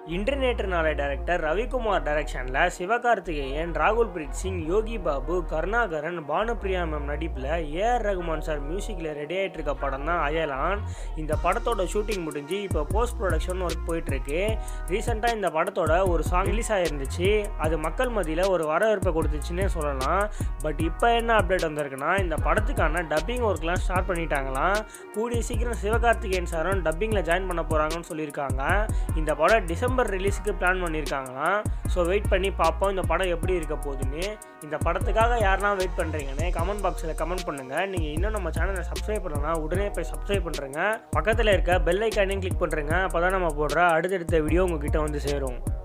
இன்டர்நேட்டர்னால director Ravikumar டைரக்ஷனில் Sivakarthikeyan Rakul Preet Singh Yogi Babu Karunakaran Bhanupriya ma'am நடிப்பில் AR Rahman sir மியூசிக்கில் ரெடி ஆகிட்டு இருக்க படம் தான் அயலான் இந்த படத்தோட ஷூட்டிங் முடிஞ்சு இப்போ போஸ்ட் ப்ரொடக்ஷன் ஒர்க் போயிட்டுருக்கு ரீசெண்டாக இந்த படத்தோட ஒரு சாங் ரிலீஸ் ஆகிருந்துச்சு அது மக்கள் மத்தியில் ஒரு வரவேற்பை கொடுத்துச்சுன்னே சொல்லலாம் பட் இப்போ என்ன அப்டேட் வந்திருக்குன்னா இந்த படத்துக்கான டப்பிங் ஒர்க்லாம் ஸ்டார்ட் பண்ணிட்டாங்களாம் கூடிய சீக்கிரம் சிவகார்த்திகேயன் சாரும் டப்பிங்கில் ஜாயின் பண்ண போகிறாங்கன்னு சொல்லியிருக்காங்க இந்த படம் டிசம்பர் ரிலீஸுக்கு பிளான் பண்ணியிருக்காங்களாம் ஸோ வெயிட் பண்ணி பார்ப்போம் இந்த படம் எப்படி இருக்க போகுதுன்னு இந்த படத்துக்காக யாரெல்லாம் வெயிட் பண்ணுறீங்கன்னு கமெண்ட் பாக்ஸில் கமெண்ட் பண்ணுங்கள் நீங்கள் இன்னும் நம்ம சேனலை சப்ஸ்கிரைப் பண்ணலாம் உடனே போய் சப்ஸ்கிரைப் பண்ணுறேங்க பக்கத்தில் இருக்க பெல் ஐக்கானையும் கிளிக் பண்ணுறேங்க அப்போ தான் நம்ம போடுற அடுத்தடுத்த வீடியோ உங்ககிட்ட வந்து சேரும்